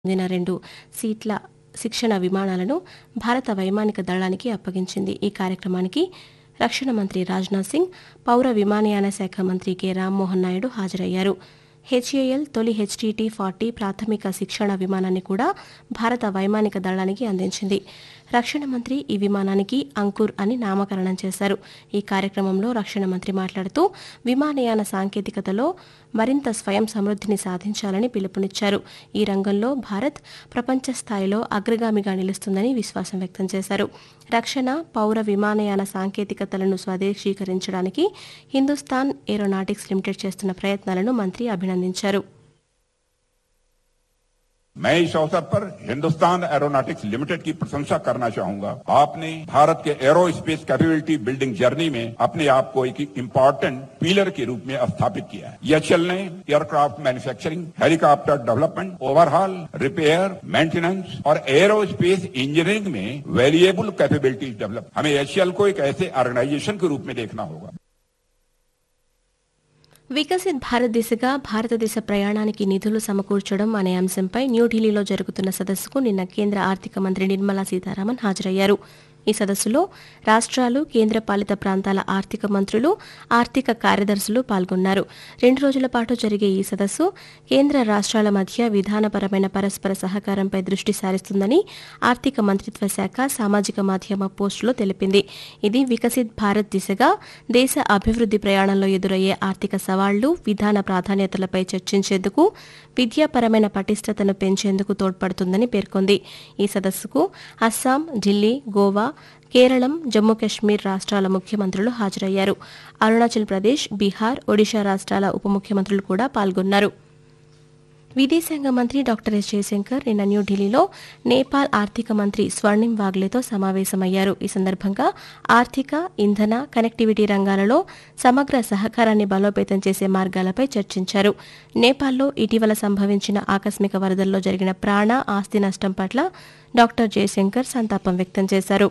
చెందిన రెండు సీట్ల శిక్షణ విమానాలను భారత వైమానిక దళానికి అప్పగించింది ఈ కార్యక్రమానికి రక్షణ మంత్రి రాజ్నాథ్ సింగ్ పౌర విమానయాన శాఖ మంత్రి కె రామ్మోహన్ నాయుడు హాజరయ్యారు హెచ్ఏఎల్ తొలి హెచ్టీటీ ఫార్టీ ప్రాథమిక శిక్షణ విమానాన్ని కూడా భారత వైమానిక దళానికి అందించింది రక్షణ మంత్రి ఈ విమానానికి అంకుర్ అని నామకరణం చేశారు ఈ కార్యక్రమంలో రక్షణ మంత్రి మాట్లాడుతూ విమానయాన సాంకేతికతలో మరింత స్వయం సమృద్ధిని సాధించాలని పిలుపునిచ్చారు ఈ రంగంలో భారత్ ప్రపంచ స్థాయిలో అగ్రగామిగా నిలుస్తుందని విశ్వాసం వ్యక్తం చేశారు రక్షణ పౌర విమానయాన సాంకేతికతలను స్వదేశీకరించడానికి హిందుస్థాన్ ఏరోనాటిక్స్ లిమిటెడ్ చేస్తున్న ప్రయత్నాలను మంత్రి అభినందించారు मैं इस अवसर पर हिंदुस्तान एरोनॉटिक्स लिमिटेड की प्रशंसा करना चाहूंगा आपने भारत के aerospace capability building journey में अपने आप को एक इम्पोर्टेंट पिलर के रूप में स्थापित किया है यह चलने aircraft manufacturing helicopter development overhaul repair maintenance और एरो स्पेस इंजीनियरिंग में वैल्यूएबल कैपेबिलिटीज डेवलप हमें एचएल को एक ऐसे ऑर्गेनाइजेशन के रूप में देखना होगा వికసిత్ భారత్ దిశగా భారతదేశ ప్రయాణానికి నిధులు సమకూర్చడం అనే అంశంపై న్యూఢిల్లీలో జరుగుతున్న సదస్సుకు నిన్న కేంద్ర ఆర్థిక మంత్రి నిర్మలా సీతారామన్ హాజరయ్యారు ఈ సదస్సులో రాష్ట్రాలు కేంద్రపాలిత ప్రాంతాల ఆర్థిక మంత్రులు ఆర్థిక కార్యదర్శులు పాల్గొన్నారు రెండు రోజుల పాటు జరిగే ఈ సదస్సు కేంద్ర రాష్ట్రాల మధ్య విధానపరమైన పరస్పర సహకారంపై దృష్టి సారిస్తుందని ఆర్థిక మంత్రిత్వ శాఖ సామాజిక మాధ్యమ పోస్టులో తెలిపింది ఇది వికసిత్ భారత్ దిశగా దేశ అభివృద్ధి ప్రయాణంలో ఎదురయ్యే ఆర్థిక సవాళ్లు విధాన ప్రాధాన్యతలపై చర్చించేందుకు విద్యాపరమైన పటిష్టతను పెంచేందుకు తోడ్పడుతుందని పేర్కొంది ఈ సదస్సుకు అస్సాం ఢిల్లీ గోవా కేరళం జమ్మూ కశ్మీర్ రాష్ట్రాల ముఖ్యమంత్రులు హాజరయ్యారు అరుణాచల్ ప్రదేశ్ బీహార్ ఒడిషా రాష్ట్రాల ఉప ముఖ్యమంత్రులు కూడా పాల్గొన్నారు విదేశాంగ మంత్రి డాక్టర్ ఎస్ జయశంకర్ నిన్న న్యూఢిల్లీలో నేపాల్ ఆర్థిక మంత్రి స్వర్ణిం వాగ్లేతో సమావేశమయ్యారు ఈ సందర్భంగా ఆర్థిక ఇంధన కనెక్టివిటీ రంగాలలో సమగ్ర సహకారాన్ని బలోపేతం చేసే మార్గాలపై చర్చించారు నేపాల్లో ఇటీవల సంభవించిన ఆకస్మిక వరదల్లో జరిగిన ప్రాణ ఆస్తి నష్టం పట్ల డాక్టర్ జయశంకర్ సంతాపం వ్యక్తం చేశారు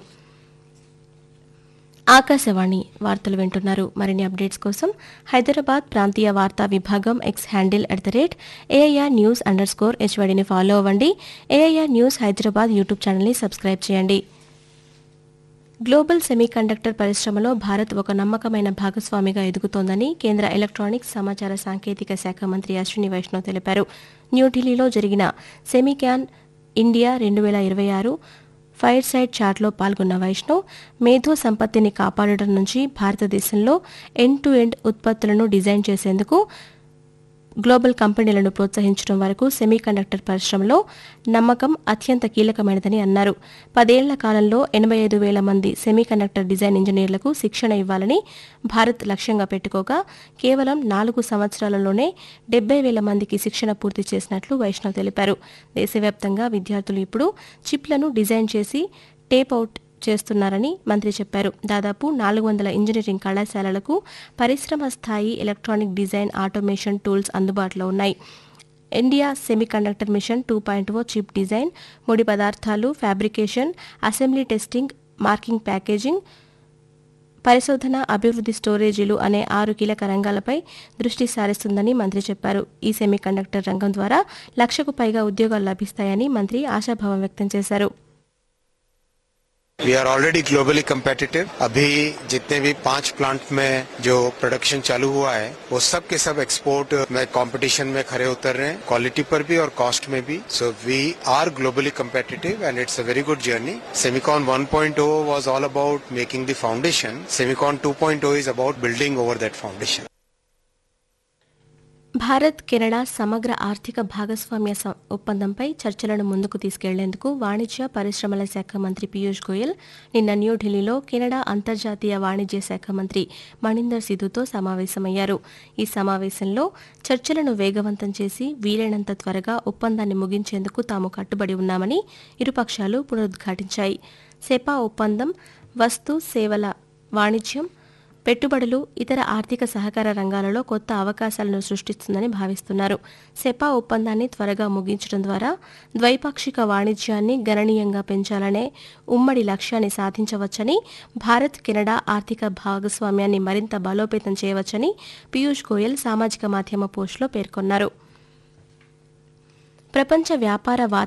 ఆకాశవాణి వార్తలు వింటున్నారు మరిన్ని అప్డేట్స్ కోసం హైదరాబాద్ ప్రాంతీయ వార్తా విభాగం X handle at the rate AIR news underscore హెచ్వడిని ఫాలో అవ్వండి ఏఐఆర్ న్యూస్ హైదరాబాద్ యూట్యూబ్ ఛానల్ని సబ్స్క్రైబ్ చేయండి గ్లోబల్ సెమీకండక్టర్ పరిశ్రమలో భారత్ ఒక నమ్మకమైన భాగస్వామిగా ఎదుగుతోందని కేంద్ర ఎలక్ట్రానిక్స్ సమాచార సాంకేతిక శాఖ మంత్రి అశ్విని వైష్ణవ్ తెలిపారు న్యూఢిల్లీలో జరిగిన సెమీక్యాన్ ఇండియా రెండు వేల ఇరవై ఆరు ఫైర్ సైడ్ చాట్లో పాల్గొన్న వైష్ణవ్ మేధో సంపత్తిని కాపాడడం నుంచి భారతదేశంలో ఎండ్ టు ఎండ్ ఉత్పత్తులను డిజైన్ చేసేందుకు గ్లోబల్ కంపెనీలను ప్రోత్సహించడం వరకు సెమీకండక్టర్ పరిశ్రమలో నమ్మకం అత్యంత కీలకమైనదని అన్నారు పదేళ్ల కాలంలో ఎనభై ఐదు వేల మంది సెమీకండక్టర్ డిజైన్ ఇంజనీర్లకు శిక్షణ ఇవ్వాలని భారత్ లక్ష్యంగా పెట్టుకోగా కేవలం నాలుగు సంవత్సరాలలోనే డెబ్బై వేల మందికి శిక్షణ పూర్తి చేసినట్లు వైష్ణవ్ తెలిపారు దేశవ్యాప్తంగా విద్యార్థులు ఇప్పుడు చిప్లను డిజైన్ చేసి టేప్ అవుట్ చేస్తున్నారని మంత్రి చెప్పారు దాదాపు నాలుగు వందల ఇంజనీరింగ్ కళాశాలలకు పరిశ్రమ స్థాయి ఎలక్ట్రానిక్ డిజైన్ ఆటోమేషన్ టూల్స్ అందుబాటులో ఉన్నాయి India semiconductor mission two point O chip design ముడి పదార్థాలు fabrication assembly testing marking packaging పరిశోధన అభివృద్ధి స్టోరేజీలు అనే ఆరు కీలక రంగాలపై దృష్టి సారిస్తుందని మంత్రి చెప్పారు ఈ సెమీకండక్టర్ రంగం ద్వారా లక్షకు పైగా ఉద్యోగాలు లభిస్తాయని మంత్రి ఆశాభావం వ్యక్తం చేశారు we are already globally competitive अभी जितने भी पांच प्लांट में जो प्रोडक्शन चालू हुआ है वो सब के सब एक्सपोर्ट में कंपटीशन में खड़े उतर रहे हैं क्वालिटी पर भी और कॉस्ट में भी so we are globally competitive and it's a very good journey semicon 1.0 was all about making the foundation semicon 2.0 is about building over that foundation Bharat Canada సమగ్ర ఆర్థిక భాగస్వామ్య సం- ఒప్పందంపై చర్చలను ముందుకు తీసుకెళ్లేందుకు వాణిజ్య పరిశ్రమల శాఖ మంత్రి పీయూష్ గోయల్ నిన్న న్యూఢిల్లీలో కెనడా అంతర్జాతీయ వాణిజ్య శాఖ మంత్రి మణిందర్ సిధుతో సమావేశమయ్యారు ఈ సమావేశంలో చర్చలను వేగవంతం చేసి వీలైనంత త్వరగా ఒప్పందాన్ని ముగించేందుకు తాము కట్టుబడి ఉన్నామని ఇరుపక్షాలు పునరుద్ఘాటించాయి సెపా ఒప్పందం వస్తు సేవల వాణిజ్యం పెట్టుబడులు ఇతర ఆర్థిక సహకార రంగాలలో కొత్త అవకాశాలను సృష్టిస్తుందని భావిస్తున్నారు సెపా ఒప్పందాన్ని త్వరగా ముగించడం ద్వారా ద్వైపాక్షిక వాణిజ్యాన్ని గణనీయంగా పెంచాలనే ఉమ్మడి లక్ష్యాన్ని సాధించవచ్చని భారత్ కెనడా ఆర్థిక భాగస్వామ్యాన్ని మరింత బలోపేతం చేయవచ్చని పీయూష్ గోయల్ సామాజిక మాధ్యమ పోస్టులో పేర్కొన్నారు ప్రపంచ వ్యాపార